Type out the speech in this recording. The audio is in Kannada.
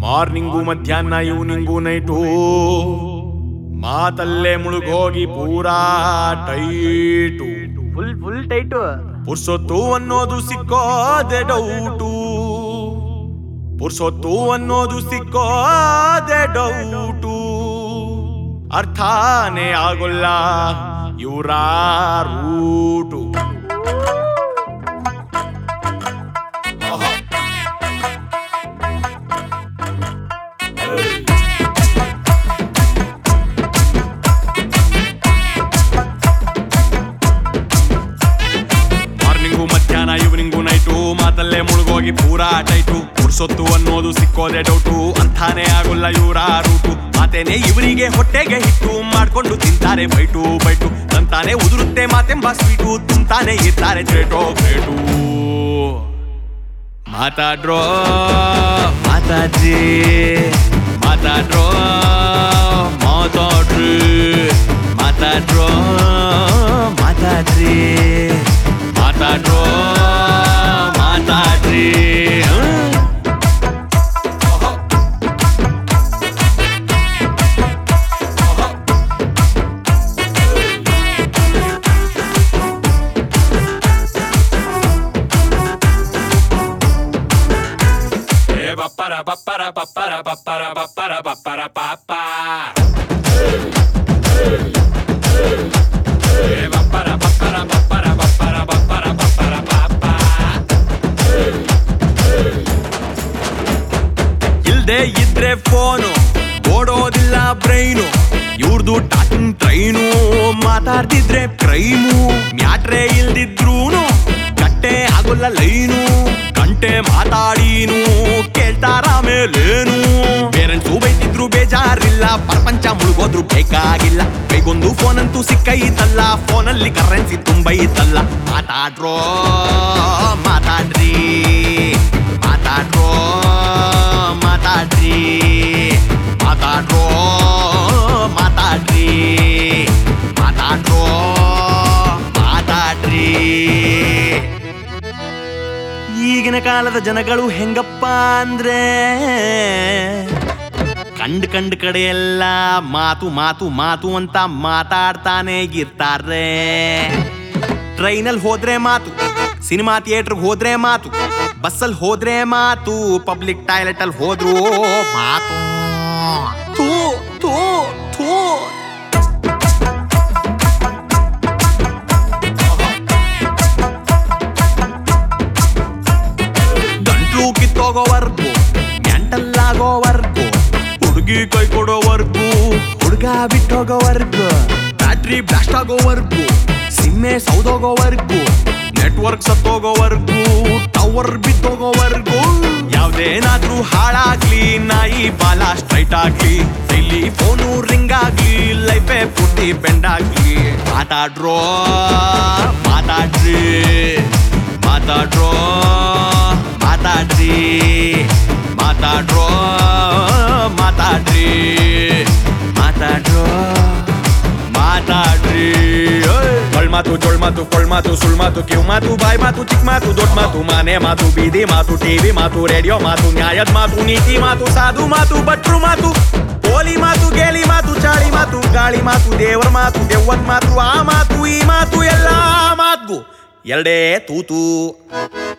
ಮಾರ್ನಿಂಗು ಮಧ್ಯಾಹ್ನ ಈವ್ನಿಂಗು ನೈಟು ಮಾತಲ್ಲೇ ಮುಳುಗೋಗಿ ಪೂರಾ ಟೈಟು ಫುಲ್ ಫುಲ್ ಟೈಟು ಪುರ್ಸೊತ್ತು ಅನ್ನೋದು ಸಿಕ್ಕೋದೆ ಡೌಟು ಪುರ್ಸೊತ್ತು ಅನ್ನೋದು ಸಿಕ್ಕೋದೆ ಡೌಟು ಅರ್ಥಾನೇ ಆಗೋಲ್ಲ ಇವರ ರೂಟು ಮಾರ್ನಿಂಗು ಮಧ್ಯಾಹ್ನ ಈವ್ನಿಂಗು ನೈಟು ಮಾತಲ್ಲೇ ಮುಳುಗೋಗಿ ಪೂರಾ ಟೈಟು ಪುರ್ಸೊತ್ತು ಅನ್ನೋದು ಸಿಕ್ಕೋದೆ ಡೌಟು ಅಂತಾನೆ ಆಗೋಲ್ಲ ಇವರ ರೂಟು ಮಾತೇನೆ ಇವರಿಗೆ ಹೊಟ್ಟೆಗೆ ಹಿಟ್ಟು ಮಾಡ್ಕೊಂಡು ತಿಂತಾರೆ ಬೈಟು ಬೈಟು ತಂತಾನೆ ಉದುರುತ್ತೆ ಮಾತೆಂಬ ಸ್ವೀಟು ತುಂಬ್ತಾನೆ ಇರ್ತಾರೆ ಗ್ರೇಟೋ ಗ್ರೇಟು ಮಾತಾಡ್ರೋ ಮಾತಾಡ್ರಿ ಮಾತಾಡ್ರೋ ಮಾತಾಡ್ರಿ ಮಾತಾಡ್ರೋ ಮಾತಾಡ್ರಿ ಮಾತಾಡ್ರೋ ಮಾತಾಡ್ರಿ ಹ್ಮ್. Bappara bappara bappara bappara bappara bappara pappa. Bappara bappara bappara bappara bappara bappara pappa. ಇಲ್ದೆ ಇದ್ರೆ ಫೋನು ಓಡೋದಿಲ್ಲ ಬ್ರೈನು ಇವ್ರದು ಟಾಕಿಂಗ್ ಟ್ರೈನು ಮಾತಾಡ್ತಿದ್ರೆ ಕ್ರೈಮು ಮ್ಯಾಟ್ರೆ ಇಲ್ದಿದ್ರೂನು ಕಟ್ಟೆ ಆಗೋಲ್ಲ ಲೈನು ಗಂಟೆ ಮಾತಾಡೀನು ಕೇಳ್ತಾರ ಮೇಲೇನು ಪೇರೆಂಟ್ಸು ಬೈತಿದ್ರು ಬೇಜಾರಿಲ್ಲ ಪ್ರಪಂಚ ಮುಳುಗೋದ್ರು ಬೇಕಾಗಿಲ್ಲ ಕೈಗೊಂದು ಫೋನ್ ಅಂತೂ ಸಿಕ್ಕೈತಲ್ಲ ಫೋನಲ್ಲಿ ಕರೆನ್ಸಿ ತುಂಬೈತಲ್ಲ ಮಾತಾಡ್ರೋ ಮಾತಾಡ್ರಿ ಮಾತಾಡ್ರೋ ಮಾತಾಡ್ರಿ ಮಾತಾಡ್ರೋ ಮಾತಾಡ್ರಿ ಮಾತಾಡ್ರೋ ಮಾತಾಡ್ರಿ ಈಗಿನ ಕಾಲದ ಜನಗಳು ಹೆಂಗಪ್ಪ ಅಂದ್ರೆ ಕಂಡ್ ಕಂಡ್ ಕಡೆ ಎಲ್ಲ ಮಾತು ಮಾತು ಮಾತು ಅಂತ ಮಾತಾಡ್ತಾನೆ ಇರ್ತಾರೆ ಟ್ರೈನಲ್ಲಿ ಹೋದ್ರೆ ಮಾತು ಸಿನಿಮಾ ಥಿಯೇಟರ್ಗೆ ಹೋದ್ರೆ ಮಾತು ಬಸ್ಸಲ್ಲಿ ಹೋದ್ರೆ ಮಾತು ಪಬ್ಲಿಕ್ ಟಾಯ್ಲೆಟ್ ಅಲ್ಲಿ ಹೋದ್ರು ಮಾತು ಥೂ ಥೂ ಥೂ ಗಂಟ್ಲು ಕಿತ್ತೋಗೋವರ್ಗು ಮೆಂಟಲ್ಲಾಗೋವರ್ಗು ಹುಡುಗಿ ಕೈ ಕೊಡೋವರ್ಗು ಹುಡುಗ ಬಿಟ್ಟೋಗೋವರ್ಗು ಬ್ಯಾಟ್ರಿ ಬ್ಲಾಸ್ಟ್ ಆಗೋವರ್ಗು ಸಿಮ್ಮೆ ಸೌದೋಗೋವರ್ಗು ನೆಟ್ವರ್ಕ್ ಸತ್ತೋಗೋವರ್ಗು ಟವರ್ ಬಿದ್ದೋಗೋವರ್ಗು ಯಾವ್ದೇನಾದ್ರೂ ಹಾಳಾಗ್ಲಿ ನಾಯಿ ಬಾಲ ಸ್ಟ್ರೈಟ್ ಆಗ್ಲಿ ಇಲ್ಲಿ ಫೋನು ರಿಂಗ್ ಆಗ್ಲಿ ಲೈಫೇ ಪೂರ್ತಿ ಬೆಂಡ್ ಆಗ್ಲಿ ಮಾತಾಡ್ರೋ ಮಾತಾಡ್ರಿ ಮಾತಾಡ್ರೋ ಮಾತಾಡ್ರಿ ಮಾತಾಡ್ರೋ ಮಾತಾಡ್ರಿ ಮಾತಾಡ್ರೋ ಮಾತಾಡ್ರಿ ಒಳ್ ಮಾತು ಜೊಳ್ ಮಾತು ಕೊಳ್ ಮಾತು ಸುಳ್ ಮಾತು ಕಿವ್ ಮಾತು ಬಾಯ್ ಮಾತು ಚಿಕ್ಕ ಮಾತು ದೊಡ್ಡ ಮಾತು ಮನೆ ಮಾತು ಬೀದಿ ಮಾತು ಟಿವಿ ಮಾತು ರೇಡಿಯೋ ಮಾತು ನ್ಯಾಯದ ಮಾತು ನೀತಿ ಮಾತು ಸಾಧು ಮಾತು ಭಟ್ರು ಮಾತು ಕೋಲಿ ಮಾತು ಗೇಲಿ ಮಾತು ಚಾಳಿ ಮಾತು ಗಾಳಿ ಮಾತು ದೇವರ ಮಾತು ದೆವ್ವನ್ ಮಾತು ಆ ಮಾತು ಈ ಮಾತು ಎಲ್ಲಾ ಮಾತು ಎರಡೇ ತೂತು